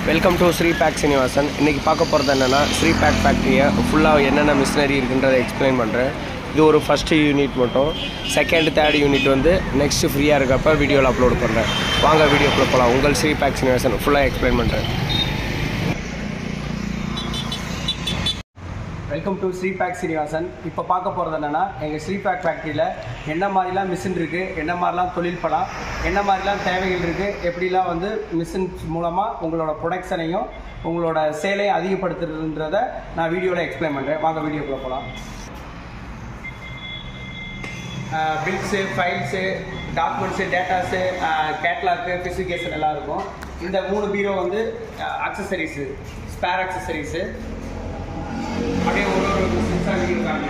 Welcome to Sri pack Seenivasan இன்றைக்கி பார்க்க போகிறது என்னென்னா ஸ்ரீ பேக் ஃபேக்ட்ரியை ஃபுல்லாக என்னென்ன மிஷினரி இருக்குன்றதை எக்ஸ்பிளைன் பண்ணுறேன் இது ஒரு ஃபஸ்ட்டு யூனிட் மட்டும் செகண்ட் தேர்ட் யூனிட் வந்து நெக்ஸ்ட்டு ஃப்ரீயாக இருக்கப்ப வீடியோவில் அப்லோட் பண்ணுறேன் வாங்க வீடியோக்குள்ளே போகலாம் உங்கள் ஸ்ரீ பேக் சீனிவாசன் ஃபுல்லாக எக்ஸ்பிளைன் பண்ணுறேன் welcome to Sri pack Seenivasan இப்போ பார்க்க போகிறது என்னென்னா எங்கள் ஸ்ரீ பேக் ஃபேக்ட்ரியில் என்ன மாதிரிலாம் மிஷின் இருக்குது என்ன மாதிரிலாம் தொழில் படம் என்ன மாதிரிலாம் தேவைகள் இருக்குது எப்படிலாம் வந்து மிஷின் மூலமாக உங்களோட ப்ரொடக்ஷனையும் உங்களோட சேலையும் அதிகப்படுத்துறதுன்றதை நான் வீடியோவில் எக்ஸ்பிளைன் பண்ணுறேன் வாங்க வீடியோக்குள்ளே போகலாம் bills files documents datas catalogue specification எல்லாம் இருக்கும் இந்த மூணு பீரோ வந்து அக்சசரிஸு ஸ்பேர் அக்சசரிஸு அப்படியே ஒரு ஒரு மிஷின்ஸாக இருக்காங்க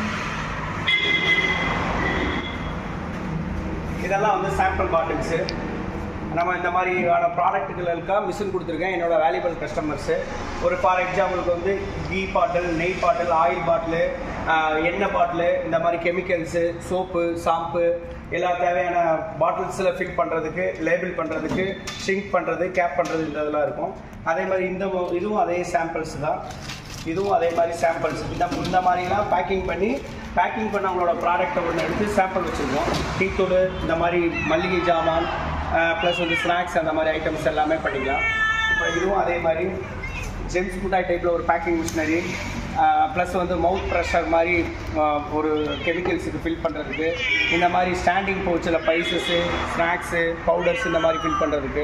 இதெல்லாம் வந்து சாம்பிள் பாட்டில்ஸு நம்ம இந்த மாதிரியான ப்ராடக்ட்டுகளுக்காக மிஷின் கொடுத்துருக்கேன் என்னோட வேல்யூபிள் கஸ்டமர்ஸு ஒரு ஃபார் எக்ஸாம்பிளுக்கு வந்து கீ பாட்டில் நெய் பாட்டில் ஆயில் பாட்டிலு எண்ணெய் பாட்டிலு இந்த மாதிரி கெமிக்கல்ஸு சோப்பு ஷாம்பு எல்லா தேவையான பாட்டில்ஸில் ஃபில் பண்ணுறதுக்கு லேபிள் பண்ணுறதுக்கு ஷிங்க் பண்ணுறது கேப் பண்ணுறது இந்த இதெல்லாம் இருக்கும் அதே மாதிரி இந்த மோ- இதுவும் அதே சாம்பிள்ஸ் தான் இதுவும் அதே மாதிரி சாம்பிள்ஸ் இந்த இந்த மாதிரிலாம் பேக்கிங் பண்ணி பேக்கிங் பண்ண அவங்களோட ப்ராடக்ட்டை ஒன்று எடுத்து சாம்பிள் வச்சுருக்கோம் டீத்தூள் இந்த மாதிரி மல்லிகை ஜாமான் ப்ளஸ் வந்து ஸ்நாக்ஸ் அந்த மாதிரி ஐட்டம்ஸ் எல்லாமே பண்ணிக்கலாம் இப்போ இதுவும் அதே மாதிரி ஜெம்ஸ் மிட்டாய் டைப்பில் ஒரு பேக்கிங் மிஷினரி ப்ளஸ் வந்து மவுத் ப்ரெஷர் மாதிரி ஆஹ், ஒரு கெமிக்கல்ஸுக்கு ஃபில் பண்ணுறதுக்கு இந்த மாதிரி ஸ்டாண்டிங் பவுச்சில் பைசஸ்ஸு ஸ்நாக்ஸு பவுடர்ஸ் இந்த மாதிரி ஃபில் பண்ணுறதுக்கு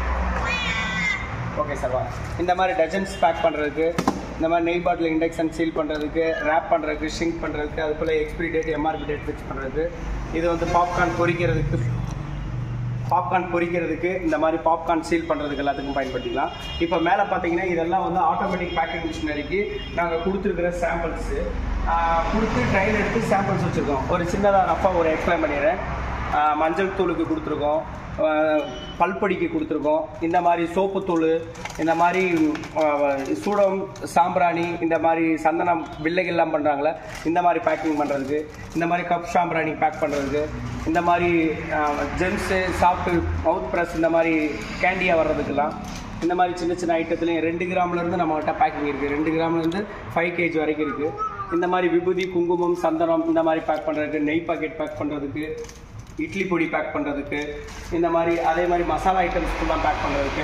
ஓகே சார் வாங்க இந்த மாதிரி டஜன்ஸ் பேக் பண்ணுறதுக்கு இந்த மாதிரி நெய் பாட்டில் இண்டக்ஷன் சீல் பண்ணுறதுக்கு ரேப் பண்ணுறதுக்கு ஷிங்க் பண்ணுறதுக்கு அது போல் expiry date MRP date fix பண்ணுறதுக்கு இது வந்து பாப்கார்ன் பொரிக்கிறதுக்கு பாப்கார்ன் பொரிக்கிறதுக்கு இந்த மாதிரி பாப்கார்ன் சீல் பண்ணுறதுக்கு எல்லாத்துக்கும் பயன்படுத்திக்கலாம் இப்போ மேலே பார்த்தீங்கன்னா இதெல்லாம் வந்து ஆட்டோமேட்டிக் பேக்கிங் மிஷினரிக்கு நாங்கள் கொடுத்துருக்கிற சாம்பிள்ஸு கொடுத்து ட்ரைன் எடுத்து சாம்பிள்ஸ் வச்சுருக்கோம் ஒரு சின்னதாக ரஃபாக ஒரு எக்ஸ்பிளைன் பண்ணிடுறேன் ஆஹ் மஞ்சள் தூளுக்கு கொடுத்துருக்கோம் ஆஹ் பல்பொடிக்கு கொடுத்துருக்கோம் இந்த மாதிரி சோப்புத்தூள் இந்த மாதிரி ஆஹ் சூடம் சாம்பிராணி இந்த மாதிரி சந்தனம் வில்லைகள்லாம் பண்ணுறாங்களே இந்த மாதிரி பேக்கிங் பண்ணுறதுக்கு இந்த மாதிரி கப் சாம்பிராணி பேக் பண்ணுறதுக்கு இந்த மாதிரி ஜெம்ஸு சாஃப்ட்டு மவுத் ப்ரெஸ் இந்த மாதிரி கேண்டியாக வர்றதுக்கெல்லாம் இந்த மாதிரி சின்ன சின்ன ஐட்டத்துலையும் ரெண்டு கிராம்லேருந்து நம்மகிட்ட பேக்கிங் இருக்குது ரெண்டு கிராம்லேருந்து ஃபைவ் கேஜி வரைக்கும் இருக்குது இந்த மாதிரி விபூதி குங்குமம் சந்தனம் இந்த மாதிரி பேக் பண்ணுறதுக்கு நெய் பாக்கெட் பேக் பண்ணுறதுக்கு இட்லி பொடி பேக் பண்ணுறதுக்கு இந்த மாதிரி அதே மாதிரி மசாலா ஐட்டம்ஸ் ஃபுல்லாக பேக் பண்ணுறதுக்கு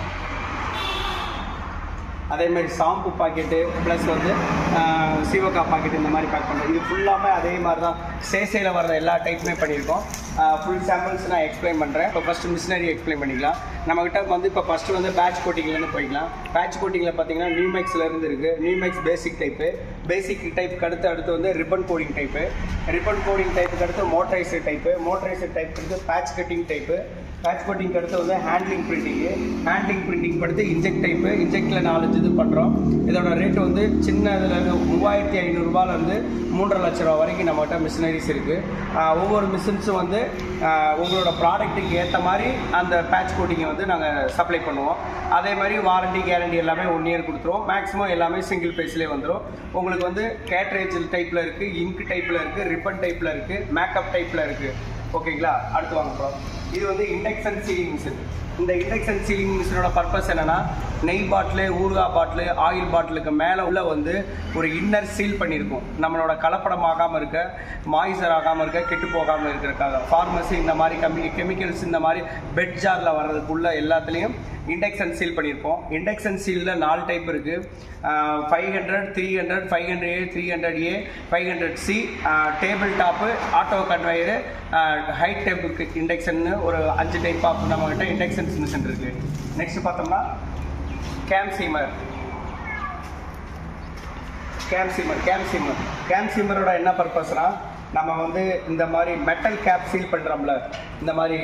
அதே மாதிரி ஷாம்பு பாக்கெட்டு ப்ளஸ் வந்து ஆஹ், சீவக்காய் பாக்கெட் இந்த மாதிரி பேக் பண்ணுறது இது ஃபுல்லாமே அதே மாதிரி தான் சேசையில் வர்ற எல்லா டைப்புமே பண்ணியிருக்கோம் ஃபுல் சாம்பிள்ஸ் நான் எக்ஸ்பிளைன் பண்ணுறேன் இப்போ ஃபஸ்ட்டு மிஷினரி எக்ஸ்பிளைன் பண்ணிக்கலாம் நம்மக்கிட்ட வந்து இப்போ ஃபஸ்ட்டு வந்து பேட்ச் கோட்டிங்லேருந்து போய்க்கலாம் பேட்ச் கோட்டிங்கில் பார்த்தீங்கன்னா நியூமேக்ஸ்ல இருந்து இருக்குது நியூமேக்ஸ் பேசிக் டைப்பு பேசிக் டைப்புக்கு அடுத்து அடுத்து வந்து ribbon coding type ribbon coding டைப்புக்கு அடுத்து மோட்டரைசர் டைப்பு மோட்டரைசர் டைப்புக்கு அடுத்து batch cutting type batch coding அடுத்து வந்து ஹேண்ட்லிங் பிரிண்டிங்கு ஹேண்ட்லிங் பிரிண்டிங் அடுத்து இன்ஜெக்ட் டைப்பு இன்ஜெக்டில் நாலஞ்சு இது பண்ணுறோம் இதோட ரேட் வந்து சின்ன இதில் இருந்து மூவாயிரத்தி ஐநூறுரூபாலேருந்து மூன்றரை லட்ச ரூபா வரைக்கும் நம்மகிட்ட மிஷினரிஸ் இருக்குது ஒவ்வொரு மிஷின்ஸும் வந்து ஆஹ், உங்களோட ப்ராடக்ட்டுக்கு ஏற்ற மாதிரி அந்த பேட்ச் கோட்டிங்கை வந்து நாங்கள் சப்ளை பண்ணுவோம் அதே மாதிரி வாரண்டி கேரண்டி எல்லாமே ஒன் இயர் கொடுத்துருவோம் மேக்ஸிமம் எல்லாமே சிங்கிள் பேஸ்லேயே வந்துடும் உங்களுக்கு வந்து கேட்ரேஜ் டைப்பில் இருக்குது இங்க் டைப்பில் இருக்குது ரிப்பன் டைப்பில் இருக்குது மேக்கப் டைப்பில் இருக்குது ஓகேங்களா அடுத்து வாங்க bro. இது வந்து இண்டக்ஷன் சீலிங் மிஷின் இந்த இண்டக்ஷன் சீலிங் மிஷினோட பர்பஸ் என்னன்னா நெய் பாட்டிலு ஊறுகாய் பாட்டிலு ஆயில் பாட்டிலுக்கு மேலே உள்ள வந்து ஒரு இன்னர் சீல் பண்ணியிருக்கும் நம்மளோட கலப்படம் ஆகாமல் இருக்க மாய்சர் ஆகாமல் இருக்க கெட்டு போகாமல் இருக்கிறதுக்காக ஃபார்மசி இந்த மாதிரி கம்மி கெமிக்கல்ஸ் இந்த மாதிரி பெட் ஜாரில் வர்றதுக்குள்ள எல்லாத்துலேயும் இண்டக்ஷன் சீல் பண்ணியிருப்போம் இண்டக்ஷன் சீலில் நாலு டைப் இருக்குது five hundred three hundred five hundred A three hundred A five hundred C table top auto conveyor height டைப்புக்கு இண்டக்ஷன்னு ஒரு அஞ்சு டைப் ஆஃப் நம்மகிட்ட இண்டக்ஷன் மிஷின் இருக்குது நெக்ஸ்ட் பார்த்தோம்னா can seamer can seamer can seamer can சீமரோட என்ன பர்பஸ்னா நம்ம வந்து இந்த மாதிரி மெட்டல் கேப் சீல் பண்ணுறோம்ல இந்த மாதிரி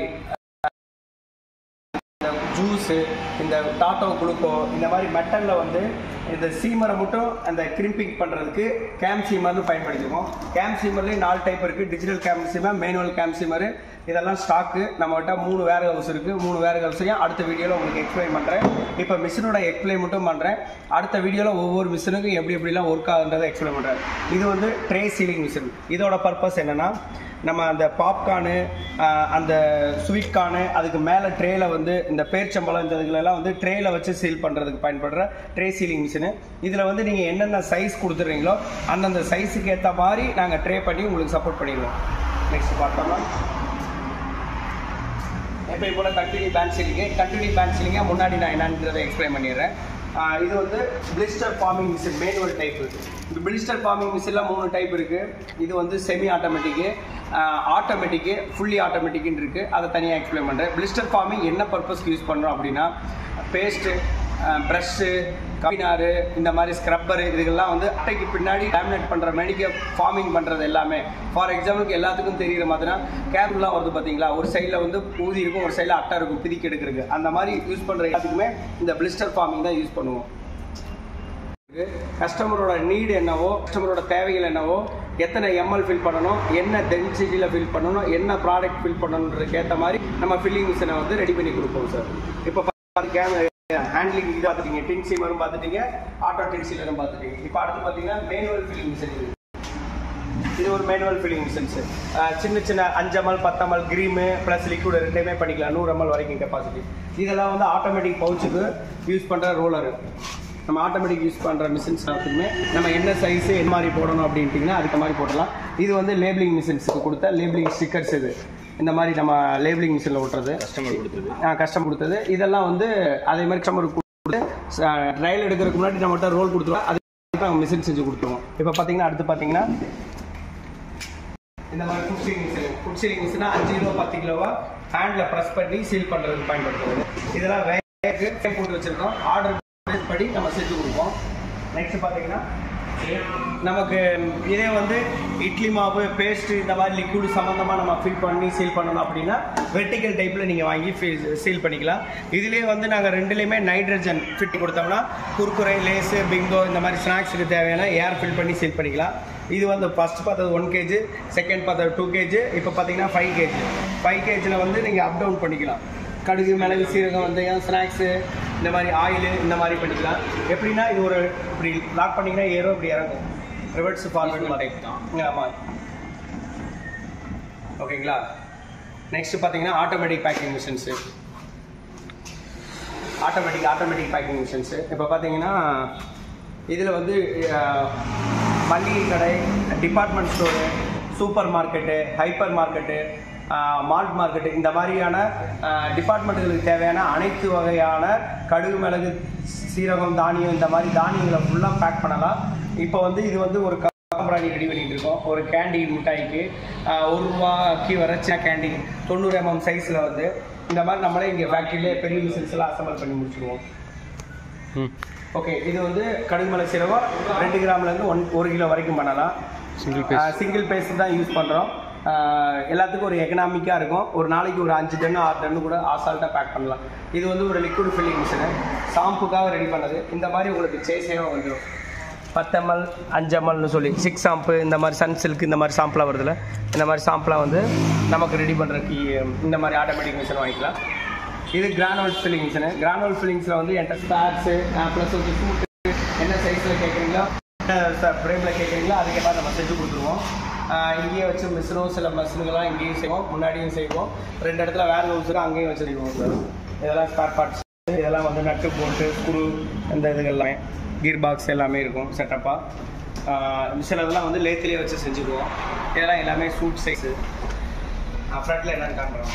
இந்த ஜூஸு இந்த டாட்டோ குளுக்கோ இந்த மாதிரி மெட்டலில் வந்து இந்த சீமரை மட்டும் அந்த கிரிம்பிங் பண்ணுறதுக்கு கேம் சீமர்னு பயன்படுத்திக்குவோம் கேம் சீமர்லேயும் நாலு டைப் இருக்குது digital can seamer manual can seamer இதெல்லாம் ஸ்டாக்கு நம்மகிட்ட மூணு வேர் ஹவுஸ் இருக்குது மூணு வேர் ஹவுஸையும் அடுத்த வீடியோவில் உங்களுக்கு எக்ஸ்பிளைன் பண்ணுறேன் இப்போ மிஷினோட எக்ஸ்பிளைன் மட்டும் பண்ணுறேன் அடுத்த வீடியோவில் ஒவ்வொரு மிஷினுக்கும் எப்படி எப்படிலாம் ஒர்க் ஆகுன்றதை எக்ஸ்பிளைன் பண்ணுறேன் இது வந்து ட்ரே சீலிங் மிஷின் இதோட பர்பஸ் என்னென்னா நம்ம அந்த பாப்கார்னு அந்த ஸ்வீட் கார்னு அதுக்கு மேலே ட்ரேல வந்து இந்த பேர்ச்சம்பழம் இந்த இதுகளெல்லாம் வந்து ட்ரேல வச்சு சீல் பண்ணுறதுக்கு பயன்படுற ட்ரே சீலிங் மிஷினு இதில் வந்து நீங்கள் என்னென்ன சைஸ் கொடுத்துறீங்களோ அந்தந்த சைஸுக்கு ஏற்ற மாதிரி நாங்கள் ட்ரே பண்ணி உங்களுக்கு சப்போர்ட் பண்ணிடுவோம் நெக்ஸ்ட் பார்த்தோம்னா எப்பயும் போல continue band sealing continue band சீலிங்கை முன்னாடி நான் என்னன்றதை எக்ஸ்பிளைன் பண்ணிடுறேன் ஆஹ் இது வந்து blister forming machine manual type இந்த பிளிஸ்டர் ஃபார்மிங் மிஷினில் மூணு டைப் இருக்குது இது வந்து செமி ஆட்டோமேட்டிக்கு ஆட்டோமேட்டிக்கு ஃபுல்லி ஆட்டோமேட்டிக்னு இருக்குது அதை தனியாக எக்ஸ்பிளைன் பண்ணுறேன் பிளிஸ்டர் ஃபார்மிங் என்ன பர்பஸ்க்கு யூஸ் பண்ணுறோம் அப்படின்னா பேஸ்ட்டு ப்ரஷ்ஷு கவினாரு இந்த மாதிரி ஸ்க்ரப்பரு இதுகெல்லாம் வந்து அட்டைக்கு பின்னாடி லேமினேட் பண்ணுற மெடிக்க ஃபார்மிங் பண்ணுறது எல்லாமே ஃபார் எக்ஸாம்பிளுக்கு எல்லாத்துக்கும் தெரியுற மாதிரினா கேப்லாம் வருது பார்த்தீங்களா ஒரு சைடில் வந்து ஊதி இருக்கும் ஒரு சைடில் அட்டை இருக்கும் பிதிக்கி எடுக்கிறதுக்கு அந்த மாதிரி யூஸ் பண்ணுற எல்லாத்துக்குமே இந்த பிளிஸ்டர் ஃபார்மிங் தான் யூஸ் பண்ணுவோம் கஸ்டமரோட நீடு என்னவோ கஸ்டமரோட தேவைகள் என்னவோ எத்தனை எம்எல் ஃபில் பண்ணணும் என்ன டென்சிட்டியில் ஃபில் பண்ணணும் என்ன ப்ராடக்ட் ஃபில் பண்ணணுன்றதுக்கு ஏற்ற மாதிரி நம்ம ஃபில்லிங் மிஷினை வந்து ரெடி பண்ணி கொடுப்போம் சார் இப்போ கேமரா ஹேண்ட்லிங் இது பார்த்துட்டீங்க டின் சீமரும் பார்த்துட்டீங்க ஆட்டோ டின் சீலரும் பார்த்துட்டீங்க இப்போ அடுத்து பார்த்தீங்கன்னா மேனுவல் ஃபில்லிங் மிஷின் இது இது ஒரு மேனுவல் ஃபில்லிங் மிஷின்ஸ் சின்ன சின்ன அஞ்சு எம்எல் பத்து எம்எல் கிரீமு ப்ளஸ் லிக்விட் ரெண்டுமே பண்ணிக்கலாம் நூறு எம்எல் வரைக்கும் கெப்பாசிட்டி இதெல்லாம் வந்து ஆட்டோமேட்டிக் பவுச்சுக்கு யூஸ் பண்ணுற ரோலரு நம்ம ஆட்டோமேட்டிக் யூஸ் பண்ணுற மிஷின்ஸ் எல்லாத்துக்குமே நம்ம என்ன சைஸு என்ன மாதிரி போடணும் அப்படின்ட்டிங்கன்னா அதுக்கு மாதிரி போடலாம் இது வந்து லேபிளிங் மிஷின்ஸுக்கு கொடுத்த லேபிளிங் ஸ்டிக்கர்ஸ் இது இந்த மாதிரி நம்ம லேபிளிங் மிஷினில் ஒட்டுறது கஸ்டமர் கொடுத்தது கஷ்டம் கொடுத்தது இதெல்லாம் வந்து அதே மாதிரி கஸ்டமருக்கு கொடுத்து ட்ரையல் எடுக்கிறதுக்கு முன்னாடி நம்மகிட்ட ரோல் கொடுத்துருவோம் அது நாங்கள் மிஷின் செஞ்சு கொடுத்துருவோம் இப்போ பார்த்தீங்கன்னா அடுத்து பார்த்தீங்கன்னா இந்த மாதிரி foot sealing machine foot sealing மிஷினா அஞ்சு கிலோ பத்து கிலோவா ஹேண்டில் ப்ரெஸ் பண்ணி சீல் பண்ணுறதுக்கு பயன்படுத்துறது இதெல்லாம் வேக போட்டு வச்சிருக்கோம் ஆர்டர் படி நம்ம செஞ்சு கொடுப்போம் நெக்ஸ்ட் பார்த்தீங்கன்னா நமக்கு இதே வந்து இட்லி மாவு பேஸ்ட் இந்த மாதிரி லிக்விட் சம்மந்தமாக நம்ம ஃபில் பண்ணி சீல் பண்ணணும் அப்படின்னா வெர்டிக்கல் டைப்பில் நீங்கள் வாங்கி சீல் பண்ணிக்கலாம் இதுலேயே வந்து நாங்கள் ரெண்டுலேயுமே நைட்ரஜன் ஃபிட் கொடுத்தோம்னா குர்குரை லேஸு பிங்கோ இந்த மாதிரி ஸ்நாக்ஸுக்கு தேவையான ஏர் ஃபில் பண்ணி சீல் பண்ணிக்கலாம் இது வந்து ஃபஸ்ட் பார்த்தது ஒன் கேஜி செகண்ட் பார்த்தது டூ கேஜி இப்போ பார்த்தீங்கன்னா ஃபைவ் கேஜி ஃபைவ் கேஜியில் வந்து நீங்கள் அப் டவுன் பண்ணிக்கலாம் கடுகு மிளகு சீரகம் வெந்தயம் ஸ்நாக்ஸு இந்த மாதிரி ஆயிலு இந்த மாதிரி பண்ணிக்கலாம் எப்படின்னா இது ஒரு இப்படி லாக் பண்ணிங்கன்னா ஏறும் இப்படி இறங்கும் ரிவர்ஸ் ஃபார்வர்ட் மாதிரி ஆமாம் ஓகேங்களா நெக்ஸ்ட் பார்த்தீங்கன்னா automatic packing machines automatic automatic packing machines இப்போ பார்த்தீங்கன்னா இதில் வந்து அஹ், மளிகை கடை department store supermarket hypermarket மால்ட் மார்க்கெட்டு இந்த மாதிரியான டிபார்ட்மெண்ட்டுகளுக்கு தேவையான அனைத்து வகையான கடுகு மிளகு சீரகம் தானியம் இந்த மாதிரி தானியங்களை ஃபுல்லாக பேக் பண்ணலாம் இப்போ வந்து இது வந்து ஒரு காம்பராணி ரெடி பண்ணிட்டு இருக்கோம் ஒரு கேண்டீன் மிட்டாய்க்கு ஆஹ், ஒரு ரூபாய்க்கு வர சின்ன கேண்டீன் தொண்ணூறு எம்எம் சைஸில் வந்து இந்த மாதிரி நம்மளே இங்கே ஃபேக்ட்ரியிலே பெரிய மிஷின்ஸ் எல்லாம் அசம்பிள் பண்ணி முடிச்சிருவோம் ஓகே இது வந்து கடுகு மிளகு சீரகம் ரெண்டு கிராம்லேருந்து ஒன் ஒரு கிலோ வரைக்கும் பண்ணலாம் சிங்கிள் சிங்கிள் பேஸ் தான் யூஸ் பண்ணுறோம் எல்லாத்துக்கும் ஒரு எக்கனாமிக்காக இருக்கும் ஒரு நாளைக்கு ஒரு அஞ்சு டன்னு ஆறு டன்னு கூட ஆசால்ட்டாக பேக் பண்ணலாம் இது வந்து ஒரு லிக்விட் ஃபில்லிங் மிஷினு ஷாம்புக்காக ரெடி பண்ணது இந்த மாதிரி உங்களுக்கு சேஸேவும் வந்துடும் பத்து எம்எல் அஞ்சு எம்எல்னு சொல்லி சிக்ஸ் ஷாம்பு இந்த மாதிரி சன் சில்க் இந்த மாதிரி ஷாம்புலாம் வருதுல்ல இந்த மாதிரி ஷாம்புலாம் வந்து நமக்கு ரெடி பண்ணுறதுக்கு இந்த மாதிரி ஆட்டோமேட்டிக் மிஷின் வாங்கிக்கலாம் இது கிரானுவல் ஃபில்லிங் மிஷினு கிரானுவல் ஃபில்லிங்ஸில் வந்து என்கிட்ட ஸ்பேர்ஸு ப்ளஸ் வந்து சூட்டு என்ன சைஸில் கேட்குறீங்களோ ஃப்ரேமில் கேட்குறீங்களோ அதுக்கு மாதிரி நம்ம செஞ்சு கொடுத்துருவோம் ஆஹ் இங்கேயே வச்சு மிஷினும் சில மிஷினுங்கெல்லாம் இங்கேயும் செய்வோம் முன்னாடியும் செய்வோம் ரெண்டு இடத்துல வேறு ஹவுஸுக்கு அங்கேயும் வச்சுருக்கோம் சார் இதெல்லாம் ஸ்பேர் பார்ட்ஸ் இதெல்லாம் வந்து நட்டு போட்டு ஸ்க்ரூ இந்த இதுகள் எல்லாமே கீர் பாக்ஸ் எல்லாமே இருக்கும் செட்டப்பாக சிலதெல்லாம் வந்து லேத்திலே வச்சு செஞ்சுக்குவோம் இதெல்லாம் எல்லாமே சூட் சைஸு ஃப்ரண்ட்டில் என்னன்னு காட்டுறோம்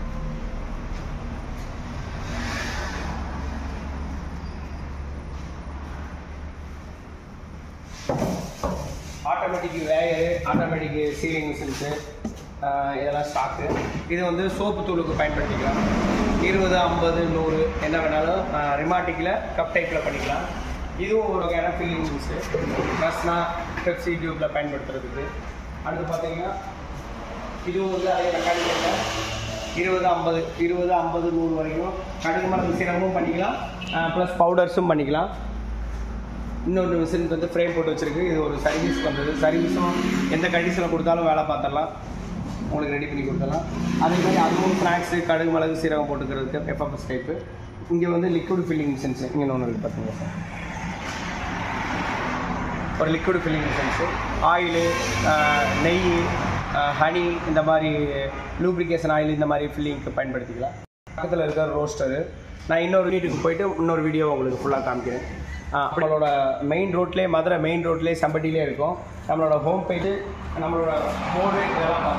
automatic weigher automatic sealing machines இதெல்லாம் ஸ்டாக்கு இது வந்து சோப்பு தூளுக்கு பயன்படுத்திக்கலாம் இருபது ஐம்பது நூறு என்ன வேணாலும் ரிமாட்டிக்கில் கப் டைப்பில் பண்ணிக்கலாம் இதுவும் ஒரு வகையான ஃபில்லிங் மிக்ஸு ப்ளஸ்னா பெப்சி டியூப்பில் பயன்படுத்துறதுக்கு அடுத்து பார்த்தீங்கன்னா இதுவும் வந்து அதே மெக்கானிக்கலில் இருபது ஐம்பது இருபது ஐம்பது நூறு வரைக்கும் கடுகு மருந்து சீரகமும் பண்ணிக்கலாம் ப்ளஸ் பவுடர்ஸும் பண்ணிக்கலாம் இன்னொரு மிஷினுக்கு வந்து ஃப்ரேம் போட்டு வச்சிருக்கு இது ஒரு சர்வீஸ் வந்தது சர்வீஸும் எந்த கண்டிஷனில் கொடுத்தாலும் வேலை பார்த்துடலாம் உங்களுக்கு ரெடி பண்ணி கொடுத்துடலாம் அதே மாதிரி அதுவும் ஸ்நாக்ஸு கடுகு மிளகு சீரகம் போட்டுக்கிறதுக்கு எஃப்எஃப்எஸ் டைப்பு இங்கே வந்து லிக்விட் ஃபில்லிங் மிஷின்ஸ் இங்கே ஒன்று இருக்குது பார்த்தீங்க சார் ஒரு லிக்விட் ஃபில்லிங் மிஷின்ஸு ஆயிலு நெய் ஹனி இந்த மாதிரி லூப்ரிகேஷன் ஆயில் இந்த மாதிரி ஃபில்லிங்க்கு பயன்படுத்திக்கலாம் பக்கத்தில் இருக்கிற ரோஸ்டரு நான் இன்னொரு வீட்டுக்கு போயிட்டு இன்னொரு வீடியோ உங்களுக்கு ஃபுல்லாக காமிக்கிறேன் ஆ, நம்மளோட மெயின் ரோட்லேயே மதுரை மெயின் ரோட்லேயே சம்பட்டிலே இருக்கும் நம்மளோட ஹோம் பேஜ் நம்மளோட போர்டு இதெல்லாம்